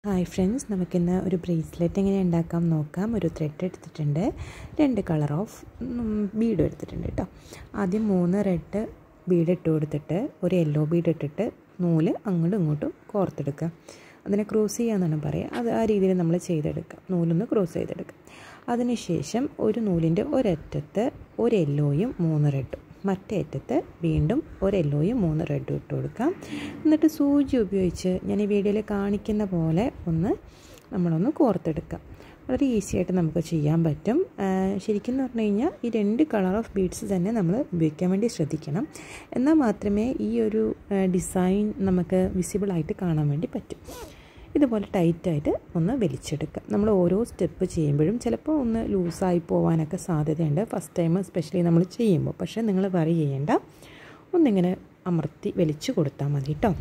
hi friends നമുക്കിന്ന് ഒരു bracelet എങ്ങനെ ഉണ്ടാക്കാം നോക്കാം ഒരു ത്രെഡ് എടുത്തിട്ടുണ്ട് രണ്ട് കളർ ഓഫ് ബീഡ് എടുത്തിട്ടുണ്ട് കേട്ടോ ആദ്യം മൂന്ന് റെഡ് ബീഡ് ഇട്ട് കൊടുത്തിട്ട് ഒരു യെല്ലോ ബീഡ് ഇട്ടിട്ട് നൂല് അങ്ങോട്ടും ഇങ്ങോട്ടും കോർത്തെടുക്കുക അതിനെ ക്രോസ് ചെയ്യാന്നാണ് പറയുക അത് ആ രീതിയിൽ നമ്മൾ ചെയ്തെടുക്കുക നൂലൊന്ന് ക്രോസ് ചെയ്തെടുക്കുക അതിനുശേഷം ഒരു നൂലിൻ്റെ ഒരറ്റത്ത് ഒരു യെല്ലോയും മൂന്ന് റെഡും മറ്റേ അറ്റത്ത് വീണ്ടും ഒരു യെല്ലോയും മൂന്ന് റെഡും ഇട്ട് കൊടുക്കാം എന്നിട്ട് സൂചി ഉപയോഗിച്ച് ഞാൻ ഈ വീഡിയോയിൽ കാണിക്കുന്ന പോലെ ഒന്ന് നമ്മളൊന്ന് കോർത്തെടുക്കാം വളരെ ഈസി ആയിട്ട് നമുക്ക് ചെയ്യാൻ പറ്റും ശരിക്കും എന്ന് പറഞ്ഞു കഴിഞ്ഞാൽ ഈ രണ്ട് കളർ ഓഫ് ബീഡ്സ് തന്നെ നമ്മൾ ഉപയോഗിക്കാൻ വേണ്ടി ശ്രദ്ധിക്കണം എന്നാൽ മാത്രമേ ഈ ഒരു ഡിസൈൻ നമുക്ക് വിസിബിളായിട്ട് കാണാൻ വേണ്ടി പറ്റും ഇതുപോലെ ടൈറ്റായിട്ട് ഒന്ന് വലിച്ചെടുക്കുക നമ്മൾ ഓരോ സ്റ്റെപ്പ് ചെയ്യുമ്പോഴും ചിലപ്പോൾ ഒന്ന് ലൂസായി പോകാനൊക്കെ സാധ്യതയുണ്ട് ഫസ്റ്റ് ടൈം സ്പെഷ്യലി നമ്മൾ ചെയ്യുമ്പോൾ പക്ഷേ നിങ്ങൾ വറി ചെയ്യേണ്ട ഒന്നിങ്ങനെ അമർത്തി വലിച്ചു കൊടുത്താൽ മതി കേട്ടോ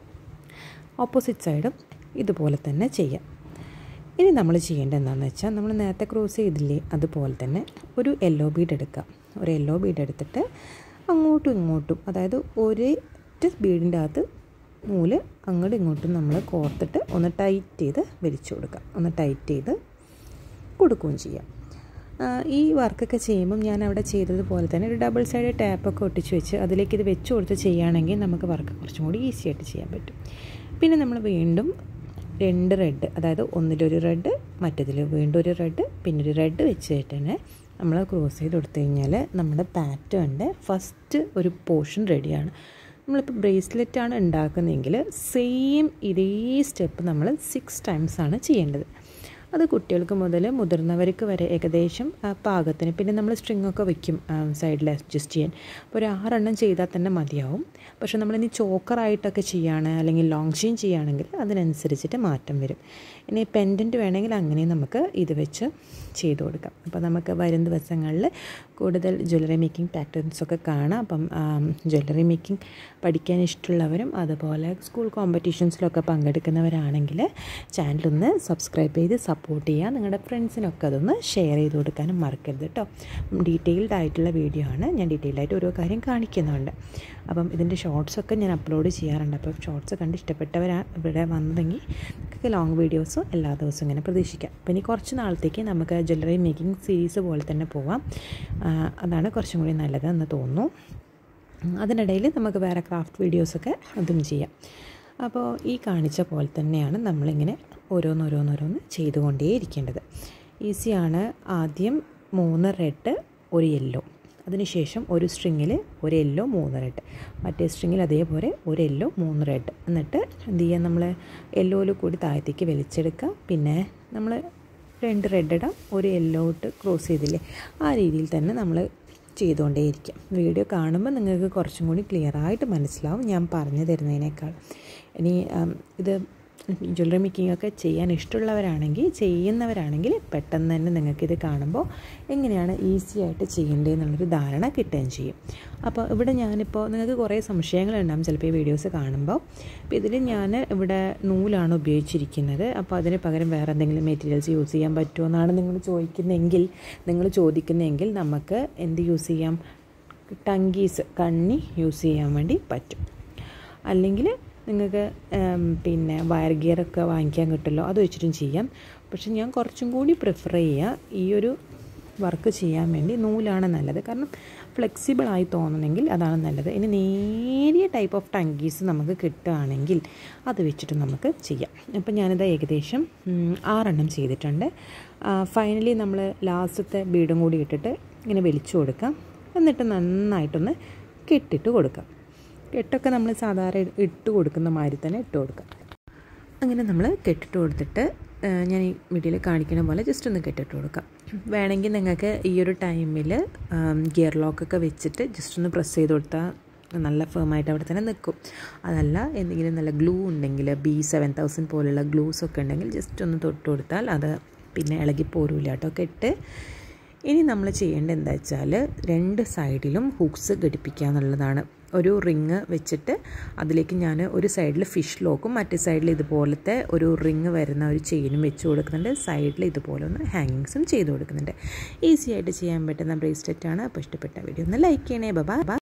ഓപ്പോസിറ്റ് സൈഡും ഇതുപോലെ തന്നെ ചെയ്യാം ഇനി നമ്മൾ ചെയ്യേണ്ടത് എന്താണെന്ന് വെച്ചാൽ നമ്മൾ നേരത്തെ ക്രോസ് ചെയ്തില്ലേ അതുപോലെ തന്നെ ഒരു യെല്ലോ ബീഡ് എടുക്കുക ഒരു യെല്ലോ ബീഡ് എടുത്തിട്ട് അങ്ങോട്ടും ഇങ്ങോട്ടും അതായത് ഒരേ ബീഡിൻ്റെ അകത്ത് നൂല് അങ്ങോട്ടും ഇങ്ങോട്ടും നമ്മൾ കോർത്തിട്ട് ഒന്ന് ടൈറ്റ് ചെയ്ത് വലിച്ചു കൊടുക്കാം ഒന്ന് ടൈറ്റ് ചെയ്ത് കൊടുക്കുകയും ചെയ്യാം ഈ വർക്കൊക്കെ ചെയ്യുമ്പം ഞാൻ അവിടെ ചെയ്തതുപോലെ തന്നെ ഒരു ഡബിൾ സൈഡ് ടാപ്പൊക്കെ ഒട്ടിച്ച് വെച്ച് അതിലേക്ക് ഇത് വെച്ച് കൊടുത്ത് ചെയ്യുകയാണെങ്കിൽ നമുക്ക് വർക്ക് കുറച്ചും കൂടി ഈസി ആയിട്ട് ചെയ്യാൻ പറ്റും പിന്നെ നമ്മൾ വീണ്ടും രണ്ട് റെഡ് അതായത് ഒന്നിലൊരു റെഡ് മറ്റതിൽ വീണ്ടും ഒരു റെഡ് പിന്നെ ഒരു റെഡ് വെച്ചിട്ട് തന്നെ നമ്മൾ ക്രോസ് ചെയ്ത് കൊടുത്തു കഴിഞ്ഞാൽ നമ്മുടെ പാറ്റേണിൻ്റെ ഫസ്റ്റ് ഒരു പോർഷൻ റെഡിയാണ് നമ്മളിപ്പോൾ ബ്രേസ്ലെറ്റ് ആണ് ഉണ്ടാക്കുന്നതെങ്കിൽ സെയിം ഇതേ സ്റ്റെപ്പ് നമ്മൾ സിക്സ് ടൈംസ് ആണ് ചെയ്യേണ്ടത് അത് കുട്ടികൾക്ക് മുതൽ മുതിർന്നവർക്ക് വരെ ഏകദേശം പാകത്തിന് പിന്നെ നമ്മൾ സ്ട്രിങ് ഒക്കെ വെക്കും സൈഡിൽ അഡ്ജസ്റ്റ് ചെയ്യാൻ അപ്പോൾ ഒരു ആറെണ്ണം ചെയ്താൽ തന്നെ മതിയാവും പക്ഷേ നമ്മളിനി ചോക്കറായിട്ടൊക്കെ ചെയ്യുകയാണ് അല്ലെങ്കിൽ ലോങ് ചെയിൻ ചെയ്യുകയാണെങ്കിൽ അതിനനുസരിച്ചിട്ട് മാറ്റം വരും ഇനി പെൻഡൻറ്റ് വേണമെങ്കിൽ അങ്ങനെ നമുക്ക് ഇത് വെച്ച് ചെയ്ത് കൊടുക്കാം അപ്പോൾ നമുക്ക് വരും ദിവസങ്ങളിൽ കൂടുതൽ ജ്വല്ലറി മേക്കിംഗ് പാറ്റേൺസൊക്കെ കാണാം അപ്പം ജ്വല്ലറി മേക്കിംഗ് പഠിക്കാൻ ഇഷ്ടമുള്ളവരും അതുപോലെ സ്കൂൾ കോമ്പറ്റീഷൻസിലൊക്കെ പങ്കെടുക്കുന്നവരാണെങ്കിൽ ചാനലൊന്ന് സബ്സ്ക്രൈബ് ചെയ്ത് സപ്പോർട്ട് ചെയ്യുക നിങ്ങളുടെ ഫ്രണ്ട്സിനൊക്കെ അതൊന്ന് ഷെയർ ചെയ്ത് കൊടുക്കാനും മറക്കരുത് കേട്ടോ ഡീറ്റെയിൽഡ് ആയിട്ടുള്ള വീഡിയോ ആണ് ഞാൻ ഡീറ്റെയിൽഡ് ആയിട്ട് ഓരോ കാര്യം കാണിക്കുന്നുണ്ട് അപ്പം ഇതിൻ്റെ ഷോർട്സൊക്കെ ഞാൻ അപ്ലോഡ് ചെയ്യാറുണ്ട് അപ്പോൾ ഷോർട്സ് കണ്ട് ഇഷ്ടപ്പെട്ടവരാ ഇവിടെ വന്നതെങ്കിൽ നിങ്ങൾക്ക് ലോങ് വീഡിയോസും എല്ലാ ദിവസവും ഇങ്ങനെ പ്രതീക്ഷിക്കാം അപ്പോൾ ഇനി കുറച്ച് നാളത്തേക്ക് നമുക്ക് ജ്വല്ലറി മേക്കിംഗ് സീരീസ് പോലെ തന്നെ പോവാം അതാണ് കുറച്ചും കൂടി നല്ലതെന്ന് തോന്നുന്നു അതിനിടയിൽ നമുക്ക് വേറെ ക്രാഫ്റ്റ് വീഡിയോസൊക്കെ അതും ചെയ്യാം അപ്പോൾ ഈ കാണിച്ച പോലെ തന്നെയാണ് നമ്മളിങ്ങനെ ഓരോന്നോരോന്നോരോന്ന് ചെയ്തുകൊണ്ടേയിരിക്കേണ്ടത് ഈസിയാണ് ആദ്യം മൂന്ന് റെഡ് ഒരു യെല്ലോ അതിനുശേഷം ഒരു സ്ട്രിങ്ങിൽ ഒരു യെല്ലോ മൂന്ന് റെഡ് മറ്റേ സ്ട്രിങ്ങിൽ അതേപോലെ ഒരു യെല്ലോ മൂന്ന് റെഡ് എന്നിട്ട് എന്ത് ചെയ്യുക നമ്മൾ യെല്ലോയിൽ കൂടി താഴത്തേക്ക് വലിച്ചെടുക്കുക പിന്നെ നമ്മൾ രണ്ട് റെഡ് ഇടാം ഒരു യെല്ലോ ഇട്ട് ക്രോസ് ചെയ്തില്ലേ ആ രീതിയിൽ തന്നെ നമ്മൾ ചെയ്തുകൊണ്ടേയിരിക്കാം വീഡിയോ കാണുമ്പോൾ നിങ്ങൾക്ക് കുറച്ചും കൂടി ക്ലിയർ ആയിട്ട് മനസ്സിലാവും ഞാൻ പറഞ്ഞു തരുന്നതിനേക്കാൾ ഇനി ഇത് ജ്വല്ലറി മേക്കിംഗ് ഒക്കെ ചെയ്യാൻ ഇഷ്ടമുള്ളവരാണെങ്കിൽ ചെയ്യുന്നവരാണെങ്കിൽ പെട്ടെന്ന് തന്നെ നിങ്ങൾക്കിത് കാണുമ്പോൾ എങ്ങനെയാണ് ഈസി ആയിട്ട് ചെയ്യേണ്ടതെന്നുള്ളൊരു ധാരണ കിട്ടുകയും ചെയ്യും അപ്പോൾ ഇവിടെ ഞാനിപ്പോൾ നിങ്ങൾക്ക് കുറേ സംശയങ്ങളുണ്ടാകും ചിലപ്പോൾ ഈ വീഡിയോസ് കാണുമ്പോൾ അപ്പോൾ ഇതിൽ ഞാൻ ഇവിടെ നൂലാണ് ഉപയോഗിച്ചിരിക്കുന്നത് അപ്പോൾ അതിന് പകരം വേറെ എന്തെങ്കിലും മെറ്റീരിയൽസ് യൂസ് ചെയ്യാൻ പറ്റുമോ എന്നാണ് നിങ്ങൾ ചോദിക്കുന്നതെങ്കിൽ നിങ്ങൾ ചോദിക്കുന്നതെങ്കിൽ നമുക്ക് എന്ത് യൂസ് ചെയ്യാം ടങ്കീസ് കണ്ണി യൂസ് ചെയ്യാൻ വേണ്ടി പറ്റും അല്ലെങ്കിൽ നിങ്ങൾക്ക് പിന്നെ വയർ ഗിയറൊക്കെ വാങ്ങിക്കാൻ കിട്ടുമല്ലോ അത് വെച്ചിട്ടും ചെയ്യാം പക്ഷെ ഞാൻ കുറച്ചും കൂടി പ്രിഫർ ചെയ്യുക ഈ ഒരു വർക്ക് ചെയ്യാൻ വേണ്ടി നൂലാണ് നല്ലത് കാരണം ഫ്ലെക്സിബിളായി തോന്നണമെങ്കിൽ അതാണ് നല്ലത് ഇനി നേരിയ ടൈപ്പ് ഓഫ് ടങ്കീസ് നമുക്ക് കിട്ടുകയാണെങ്കിൽ അത് വെച്ചിട്ട് നമുക്ക് ചെയ്യാം അപ്പം ഞാനിത് ഏകദേശം ആറെണ്ണം ചെയ്തിട്ടുണ്ട് ഫൈനലി നമ്മൾ ലാസ്റ്റത്തെ ബീഡും കൂടി ഇട്ടിട്ട് ഇങ്ങനെ വലിച്ചു കൊടുക്കാം എന്നിട്ട് നന്നായിട്ടൊന്ന് കെട്ടിട്ട് കൊടുക്കാം കെട്ടൊക്കെ നമ്മൾ സാധാരണ ഇട്ട് കൊടുക്കുന്ന മാതിരി തന്നെ ഇട്ട് കൊടുക്കാം അങ്ങനെ നമ്മൾ കെട്ടിട്ട് കൊടുത്തിട്ട് ഞാൻ ഈ വീഡിയോയിൽ കാണിക്കുന്ന പോലെ ജസ്റ്റ് ഒന്ന് കെട്ടിട്ട് കൊടുക്കാം വേണമെങ്കിൽ നിങ്ങൾക്ക് ഈ ഒരു ടൈമിൽ ഗിയർ ലോക്കൊക്കെ വെച്ചിട്ട് ജസ്റ്റ് ഒന്ന് പ്രസ് ചെയ്ത് കൊടുത്താൽ നല്ല ഫേമായിട്ട് അവിടെ തന്നെ നിൽക്കും അതല്ല എന്തെങ്കിലും നല്ല ഗ്ലൂ ഉണ്ടെങ്കിൽ ബി സെവൻ തൗസൻഡ് പോലുള്ള ഗ്ലൂസ് ഒക്കെ ഉണ്ടെങ്കിൽ ജസ്റ്റ് ഒന്ന് തൊട്ട് കൊടുത്താൽ അത് പിന്നെ ഇളകി പോരൂല കേട്ടോ കെട്ട് ഇനി നമ്മൾ ചെയ്യേണ്ടത് എന്താ വെച്ചാൽ രണ്ട് സൈഡിലും ഹുക്സ് ഘടിപ്പിക്കുക എന്നുള്ളതാണ് ഒരു റിങ് വെച്ചിട്ട് അതിലേക്ക് ഞാൻ ഒരു സൈഡിൽ ഫിഷ് ലോക്കും മറ്റേ സൈഡിൽ ഇതുപോലത്തെ ഒരു റിങ് വരുന്ന ഒരു ചെയിനും വെച്ച് കൊടുക്കുന്നുണ്ട് സൈഡിൽ ഇതുപോലെ ഒന്ന് ഹാങ്ങിങ്സും ചെയ്ത് കൊടുക്കുന്നുണ്ട് ഈസി ആയിട്ട് ചെയ്യാൻ പറ്റുന്ന ബ്രേസ്ലെറ്റ് ആണ് അപ്പോൾ ഇഷ്ടപ്പെട്ട വീഡിയോ ഒന്ന് ലൈക്ക് ചെയ്യണേ ബബാ